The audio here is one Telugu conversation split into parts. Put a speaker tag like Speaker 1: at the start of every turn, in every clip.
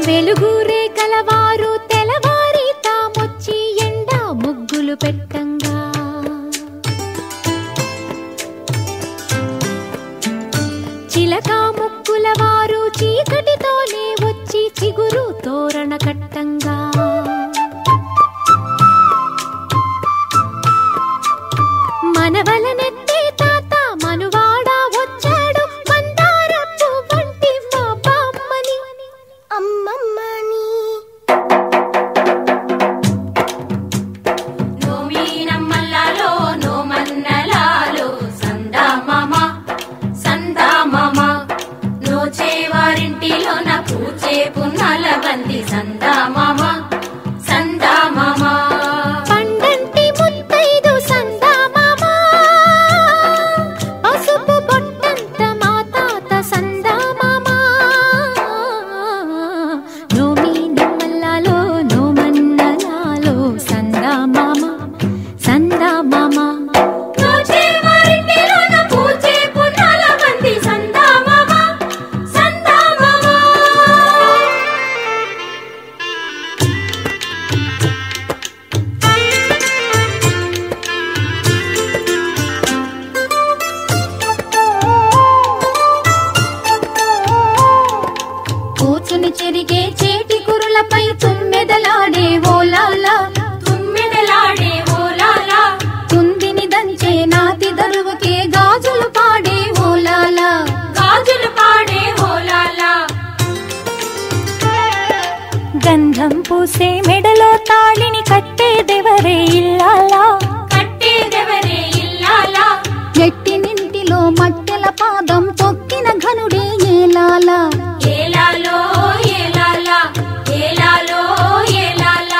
Speaker 1: వెలుగురే కలవారు తెలవారి తామొచ్చి ఎండా ముగ్గులు పెట్టంగా చిలక ముక్కుల వారు చీకటితోనే వచ్చి చిగురు తోరణ కట్టంగా మనవలనెత్తే తాత మనువాడ వచ్చాడు మందారపు వంటి మా బామ్మని
Speaker 2: అమ్మమ్మని
Speaker 3: నోమీనమ్మల్లాలో నోమన్నలాలో సందామామ సందామామ నోచేవారింటిలో నా పూచే పున్నాల బంది సందామామ సందామామ
Speaker 1: పండంటి ముత్తైదు సందామామ పసుపు బొట్టంత మా తాత సందామామ నోమి నిమ్మల్లాలో నోమన్నలాలో సందామామ సందామామ
Speaker 3: నోచేవారింటిలో నా పూచే పున్నాల బంది సందామామ సందామామ
Speaker 1: కూచుని చెరిగే చేటి కురులపై తుమ్మెదలాడే ఓలాలా
Speaker 3: తుమ్మెదలాడే ఓలాలా
Speaker 1: తుందిని దంచే నాతి దరువుకే గాజులు పాడే ఓలాలా
Speaker 3: గాజులు పాడే ఓలాలా
Speaker 1: గంధం పూసే మెడలో తాళిని కట్టేదెవరే ఇల్లాలా
Speaker 3: కట్టేదెవరే ఇల్లాలా
Speaker 1: ఎట్టి నింటిలో మట్టెల పాదం తొక్కిన ఘనుడే ఏలాలా
Speaker 3: ఏలాలో ఏలాలా ఏలాలో ఏలాలా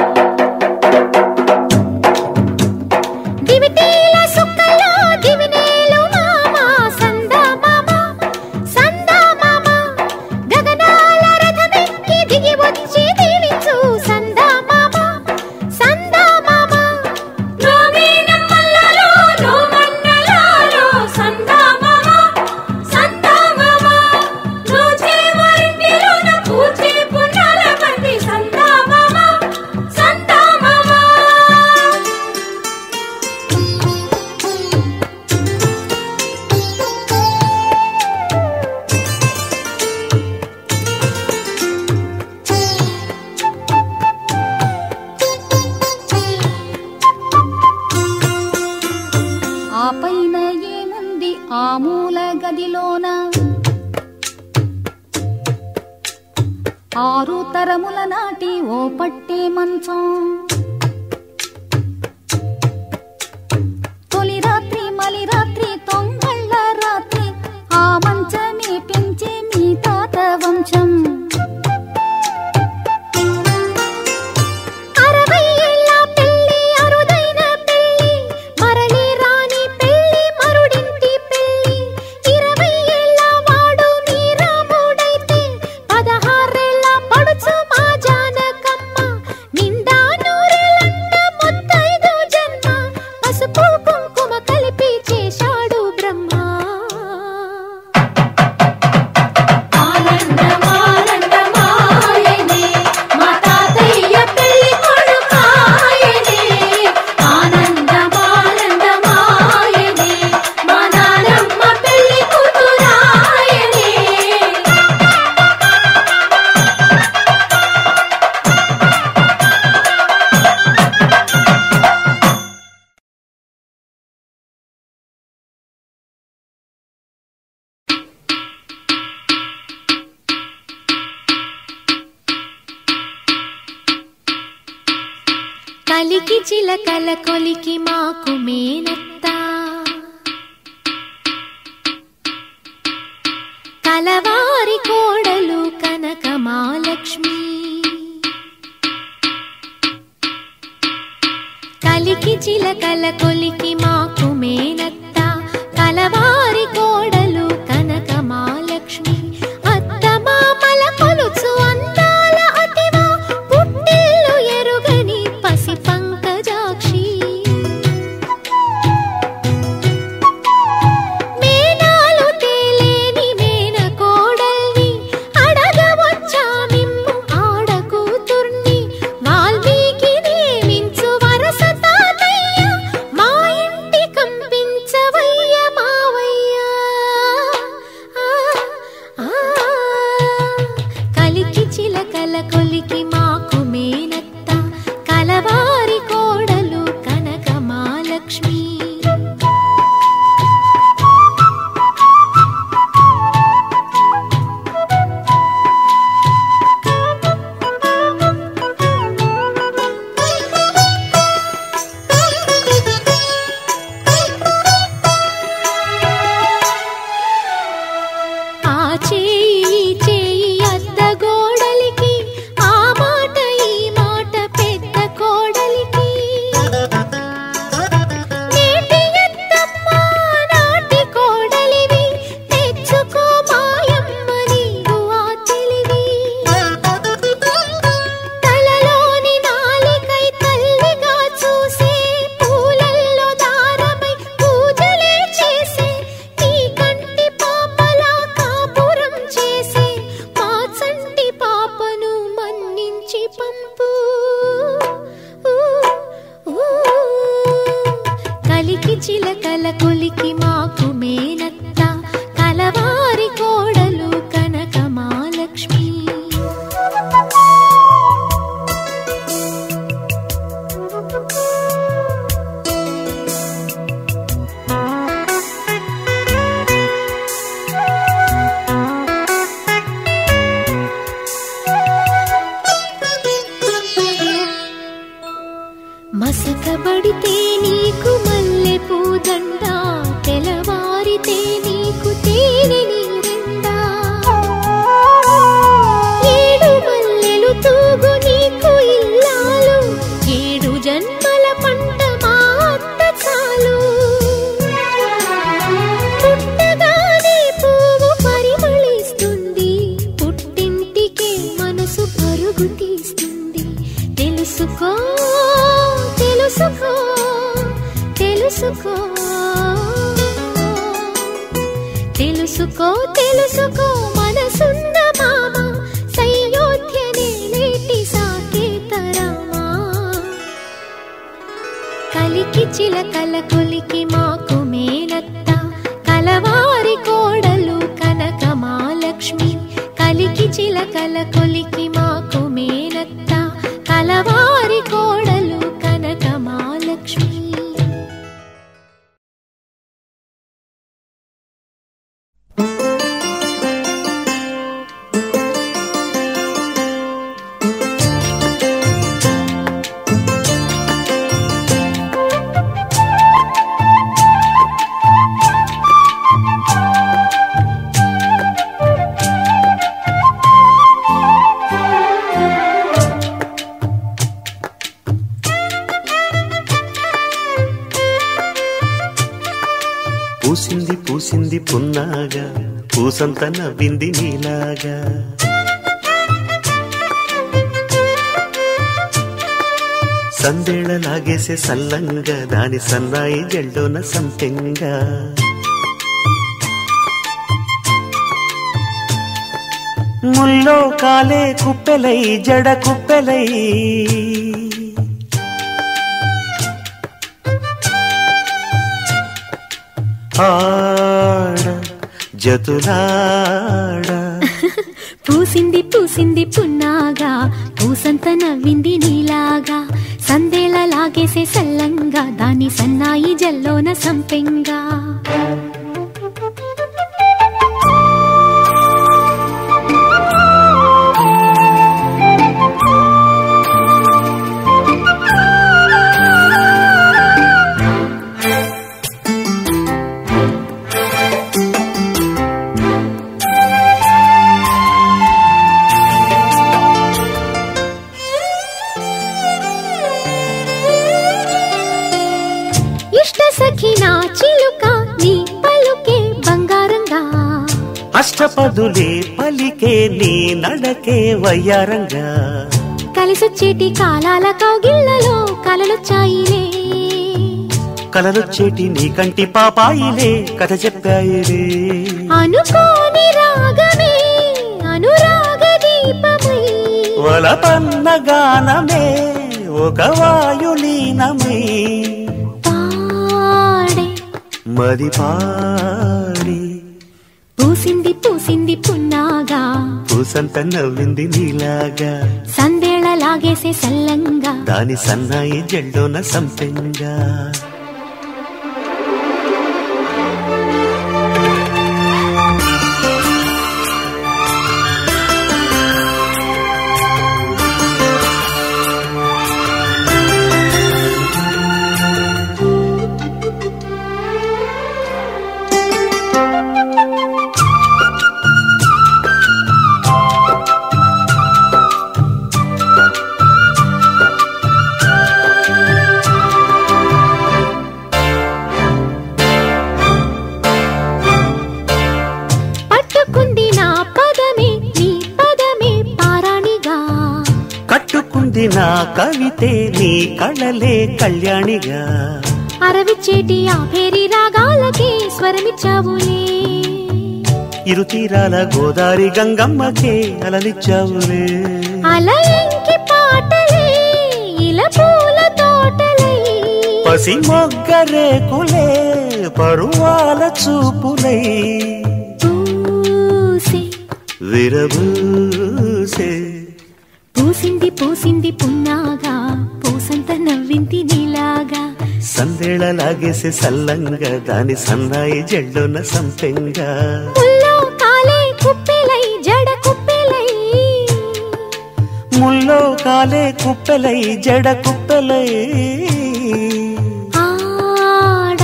Speaker 1: దివిటీల సుక్కల్లో దివినేలు మామ సందా మామ సందా మామ గగనాల రథమెక్కి దిగి వచ్చి దీవించు సందా మామ సందా మామ
Speaker 3: నోమీనమ్మల్లాలో నోమన్నలాలో సందామామ సందామామ నోచేవారింటిలో నా పూచే పున్నాల బంది సందామామ సందామామ
Speaker 1: ఆ పైన ఏముంది ఆ మూల గదిలోన ఆరు తరముల నాటి ఓ పట్టే మంచం తొలి రాత్రి మలి రాత్రి తొంగళ్ళ రాత్రి ఆ మంచమే పెంచే మీ తాత వంశం అరవై ఏళ్ళ పెళ్లి అరుదైన పెళ్లి మరలి రాని పెళ్లి మరుడింటి పెళ్లి ఇరవై ఏళ్ళ వాడు మీ రాముడైతే పదహారేళ్ళ పడుచు మా జానకమ్మ నిండా నూరేళ్ళంట ముత్తైదు జన్మ పసుపు కుంకుమ కలిపి చేశాడు బ్రహ్మ
Speaker 3: ఆనందమానందమాయనే మా తాతయ్య పెళ్లి కొడుకాయనే ఆనందమానందమాయనే మా నానమ్మ పెళ్లి కూతురాయనే
Speaker 1: కలికి చిలకల కొలికి మాకు మేనత్తా కలవారి కోడలు కనక మాలక్ష్మి కలికి చిలకల కొలికి మాకు మేనత్త కలవారి కోడలు కనక మాలక్ష్మి అత్త మామల కొలుచు అందాల అతివా పుట్టిల్లు ఎరుగని పసి పంకజాక్షి మేనాలు తేలేని మేన కోడల్ని అడగవచ్చా మిమ్ము
Speaker 3: చేయి చేయి అత్త గోడలికి ఆ మాట ఈ మాట పెద్ద కోడలికి నేటి ఎత్తమ్మ నాటి కోడలివి తెచ్చుకో మాయమ్మ నీవు ఆ తెలివి తలలోని నాలికై తల్లిగా చూసే పూలల్లో దారమై పూజలే చేసే నీ కంటి పాపలా కాపురం చేసే మా చంటి పాపను మన్నించి పంపు ఊ, ఊ. కలికి చిలకల కొలికి మాకు మేనత్త కలవారి కోడలు కనక మహాలక్ష్మి మసకబడితే నీకు మల్లె పూదండ తెలవారితే నీకు తేనె నీరెండా ఏడు మల్లెలు తూగు నీకు ఇల్లాలు ఏడు జన్మల పంట మా అత్త చాలు పుట్టగానే పువ్వు పరిమళిస్తుంది పుట్టింటికే మనసు పరుగు తీస్తుంది తెలుసుకో తెలుసుకో తెలుసుకో తెలుసుకో తెలుసుకో మనసున్న మామ సయోధ్యనే నేటి సాకేతరామా కలికి చిలకల కొలికి మాకు మేనత్త కలవారి కోడలు కనక మహాలక్ష్మి కలికి చిలకల కొలికి మాకు మేనత్త కలవారి కోడలు కనక మహాలక్ష్మి
Speaker 4: పూసింది పూసింది పున్నాగా పూసంత నవ్వింది నీలాగా సందేళ లాగేసే సల్లంగా దాని సన్నాయి జల్లోన సంపెంగా ముల్లో కాలే కుప్పెలై జడ కుప్పెలై ఆడ జతులాడ
Speaker 3: పూసింది పూసింది పున్నాగా పూసంత నవ్వింది నీలాగా సందేళ లాగేసే సల్లంగా దాని సన్నాయి జల్లోన సంపెంగా ఇష్ట సఖి నా చిలుక నీ పలుకే బంగారంగా
Speaker 4: అష్టపదులే పలికే నీ నడకే వయ్యారంగా
Speaker 3: కలిసొచ్చేటి కాలాల కౌగిళ్లలో కలలొచ్చాయిలే
Speaker 4: కలలొచ్చేటి నీ కంటి పాపాయిలే కథ చెప్పాయిలే
Speaker 3: అనుకోని రాగమే అనురాగ దీపమై
Speaker 4: వలపన్న గానమే ఒక వాయులీనమై
Speaker 3: పాడే
Speaker 4: మది పాడి
Speaker 3: పూసింది పూసింది పున్నాగా
Speaker 4: పూసంత నవ్వింది నీలాగా
Speaker 3: సందేళ లాగేసే సల్లంగా
Speaker 4: దాని సన్నాయి జల్లోన సంపెంగా నా కవితే నీ కళలే కళ్యాణిగా
Speaker 3: అరవిచ్చేటి ఆ పేరి రాగాలకి స్వరమిచ్చావులే
Speaker 4: ఇరు తీరాల గోదారి గంగమ్మకే అలలిచ్చావులే
Speaker 3: అలయంకి పాటలే ఇలా పూల తోటలై
Speaker 4: పసి మొగ్గరేకులే పరువాల చూపులై
Speaker 3: పూసే
Speaker 4: విరబూసే
Speaker 3: పూసింది పూసింది పున్నాగా పూసంత నవ్వింది నీలాగా
Speaker 4: సందేళ లాగేసే సల్లంగా దాని సన్నాయి జెండున సంపెంగా
Speaker 3: ముల్లో కాలే కుప్పెలై జడ కుప్పెలై
Speaker 4: ముల్లో కాలే కుప్పెలై జడ కుప్పెలై
Speaker 3: ఆడ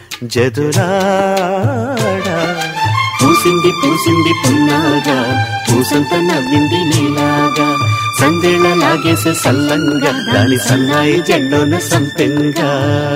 Speaker 4: జదురాడా పూసింది పూసింది పున్నాగా పూసంత నవ్వింది నీలాగా సందేళ లాగేసే సల్లంగా దాని సన్నాయి జెండున సంపెంగా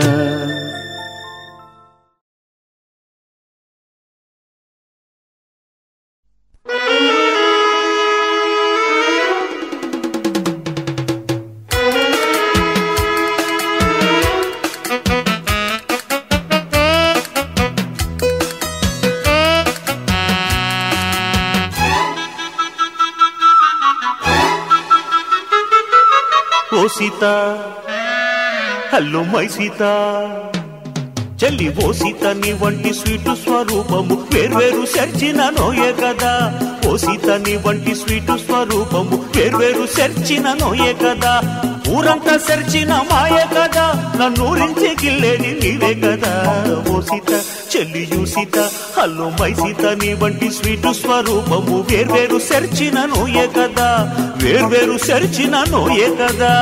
Speaker 4: ఓ సీత హలో మై సీత చెల్లి ఓ సీత నీ వంటి స్వీటు స్వరూపము వేర్వేరు సెర్చిన నోయే కదా ఓ సీత నీ వంటి స్వీటు స్వరూపము వేర్వేరు సెర్చిన నోయే కదా ఊరంతా సెర్చిన మాయే కదా నన్నూరించి గిల్లేది నీవే కదా ఓ సీత చెల్లియు సీత హలో మై సీత నీ వంటి స్వీటు స్వరూపము వేర్వేరు సెర్చిన నోయే కదా వేర్వేరు సెర్చిన నోయే కదా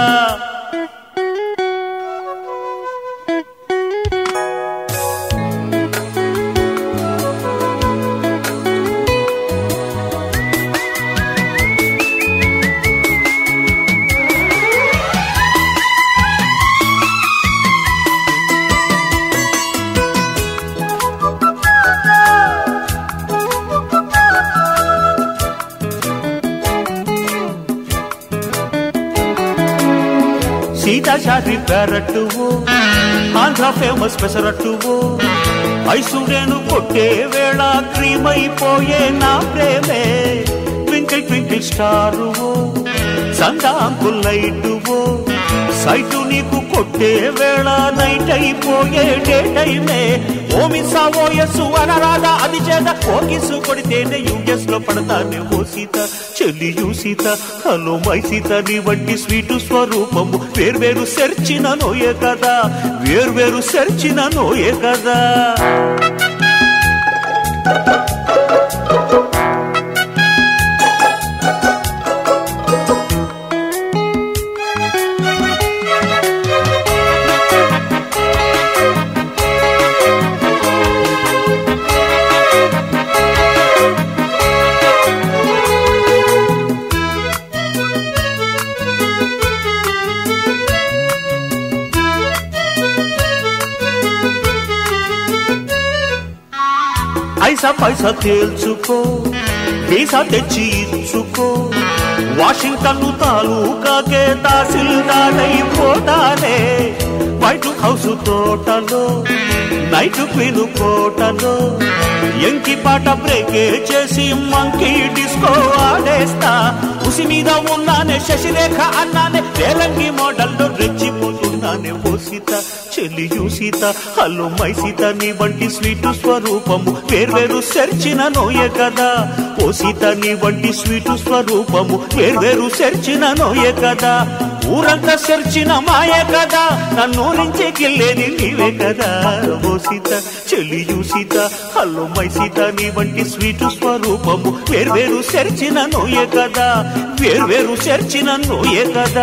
Speaker 4: సీతాచారి పెరట్టువో ఆంధ్ర ఫేమస్ పెసరట్టువో ఐసుడేను కొట్టే వేళ క్రీమ్ అయిపోయే నా ప్రేమే ట్వింకిల్ ట్వింకిల్ స్టారువో సందాంకుల్ లైటువో సైటు నీకు కొట్టే వేళ నైట్ అయిపోయే డే టైమే ఓమిసా ఓయస్సు అనరాదా అది చేద ఓకిసు కొడితేనే యూఎస్ లో పడతానే ఓ సీత చెల్లియు సీత హలో మై సీత నీ వంటి స్వీటు స్వరూపము వేర్వేరు సెర్చిన నోయే కదా వేర్వేరు సెర్చిన నోయే కదా ఐసా పైసా తేల్చుకో వీసా తెచ్చి ఇచ్చుకో వాషింగ్టన్ తాలూకాకే తహసీల్దారైపోతానే వైట్ హౌస్ తోటలో నైట్ క్వీన్ కోటలో ఎంకి పాట బ్రేకే చేసి మంకీ డిస్కో ఆడేస్తా ఉసి మీద ఉన్నానే శశిరేఖ అన్నానే రేలంగి మోడల్లో రెచ్చిపోతున్నానే ఓ సీత చెల్లియు సీత హలో మై సీత నీ వంటి స్వీటు స్వరూపము వేర్వేరు సెర్చిన నోయే కదా ఓ సీత నీ వంటి స్వీటు స్వరూపము వేర్వేరు సెర్చిన నోయే కదా ఊరంతా సెర్చిన మాయే కదా నన్నూరించి గిల్లేది నీవే కదా ఓ సీత చెల్లియు సీత హలో మై సీత నీ వంటి స్వీటు స్వరూపము వేర్వేరు సెర్చిన నోయే కదా వేర్వేరు సెర్చిన నోయే కదా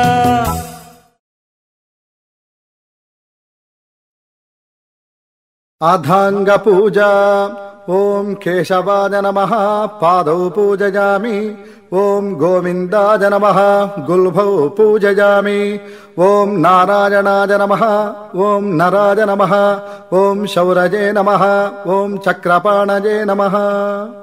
Speaker 5: అథాంగ పూజ ఓం కేశవాయ నమ పాదౌ పూజయామి ఓం గోవిందాయ నమ గుల్భౌ పూజయామి ఓం నారాయణాయ నమ ఓం నరాయ నమ ఓం శౌరజే నమ ఓం చక్రపాణజే నమ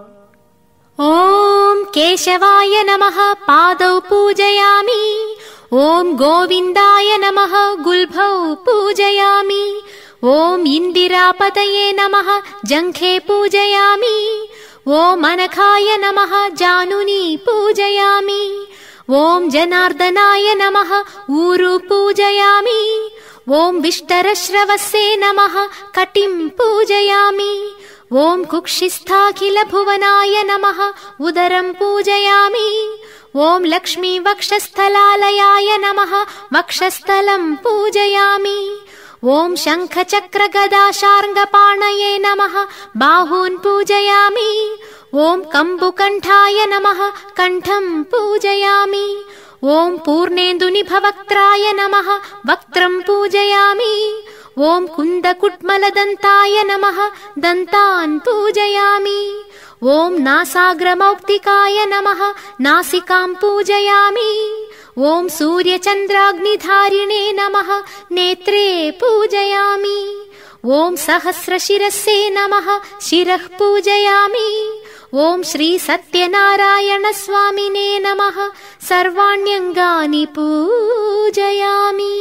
Speaker 3: ॐ केशवाय नमः पादौ पूजयामि ॐ गोविन्दाय नमः गुल्भौ पूजयामि ॐ इन्दिरापतये नमः जङ्घे पूजयामि ॐ अनखाय नमः जानुनी पूजयामि ॐ जनार्दनाय नमः ऊरु पूजयामि ॐ विष्टरश्रवस्ये नमः कटिं पूजयामि ॐ कुक्षिस्थाखिलभुवनाय नमः उदरं पूजयामि ॐ लक्ष्मी वक्षस्थलालयाय नमः वक्षस्थलं पूजयामि ॐ शङ्खचक्रगदाशार्ङ्गपाणये नमः बाहून् पूजयामि ॐ कम्बुकण्ठाय नमः कण्ठं पूजयामि ॐ पूर्णेन्दुनिभवक्त्राय नमः वक्त्रं पूजयामि ॐ कुन्दकुट्मलदन्ताय नमः दन्तान् पूजयामि ॐ नासाग्रमौक्तिकाय नमः नासिकां पूजयामि ॐ सूर्यचन्द्राग्निधारिणे नमः नेत्रे पूजयामि ॐ सहस्रशिरस्ये नमः शिरः पूजयामि ॐ श्रीसत्यनारायणस्वामिने नमः सर्वाण्यङ्गानि पूजयामि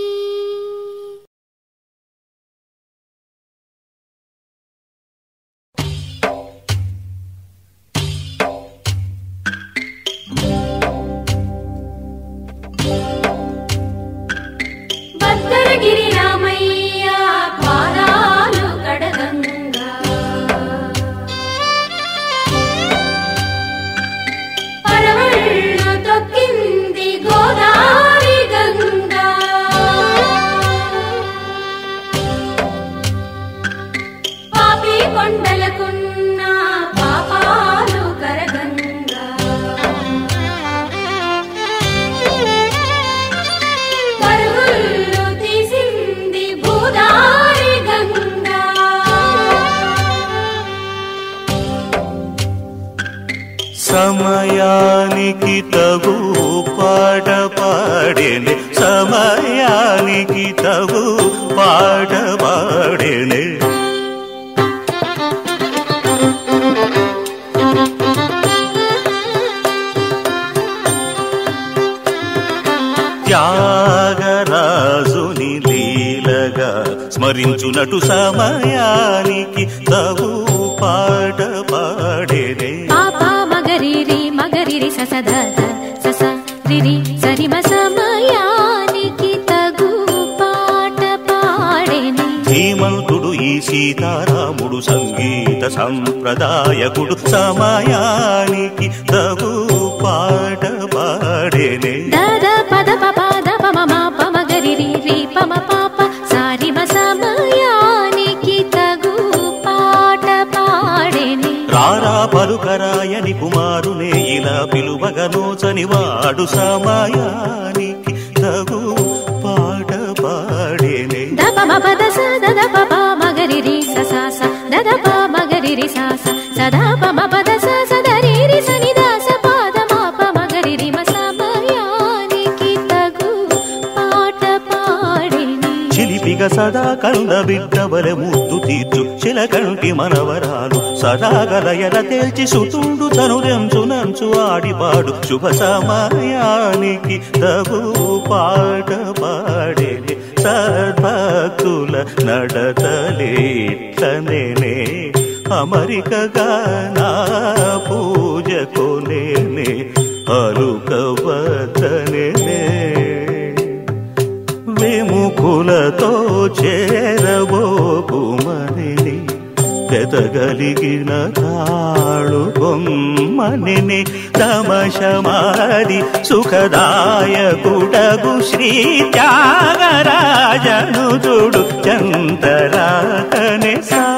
Speaker 6: భద్రగిరి రామయ్య పాదాలు కడగంగా పరవళ్ళు తొక్కింది గోదావరి గంగా పాపి కొండలకున్న పాపాలు కరగంగా పరుగులు తీసింది భూదారి గంగా
Speaker 4: సమయానికి తగు పాట పాడేనే సమయానికి తగు పాట పాడేనే త్యాగరాజుని లీలగా స్మరించునటు సమయానికి తగు పాట పాడేనే
Speaker 3: పాపా మగరిరి మగరిరి ససద సస రిరి సరిమ సమయానికి తగు పాట పాడేని
Speaker 4: ధీమంతుడు ఈ సీతారాముడు సంగీత సంప్రదాయకుడు సమయానికి తగు పాట పాడేనే
Speaker 3: దద పద పప దప మమ పమ గరిరి రి పమ పాప సారిమ సమయానికి తగు పాట పాడేని
Speaker 4: రారా పలుకరాయని కుమారునే ఇలా పిలువగనోచని వాడు సమయానికి తగు పాట పాడేనే
Speaker 3: దప మప దస దద పప మగరిరి సస స దద ప మగరిరి సాస సదా పమ పద స సదరిరి సని దాస పాద మాప మగరిరి మ సమయానికి తగు పాట పాడేని
Speaker 4: చిలిపిగ సదా కంద బిడ్డవలె ముద్దు తీర్చు చిలకంటి మనవరాలు సదాగలయల తేల్చి సుతుండు తను రెంచు నంచు ఆడిపాడు శుభ సమయానికి తగు పాట పాడేనే సద్భక్తుల నడతలేట్లనేనే అమరికగా నా పూజ కొనేనే అరుకవతనే విముఖులతో చేరబోకుమని పెదగలిగిన తాళు బొమ్మని తమశమాది సుఖదాయకుడగు శ్రీ త్యాగరాజను చూడు చంతరాకనే సా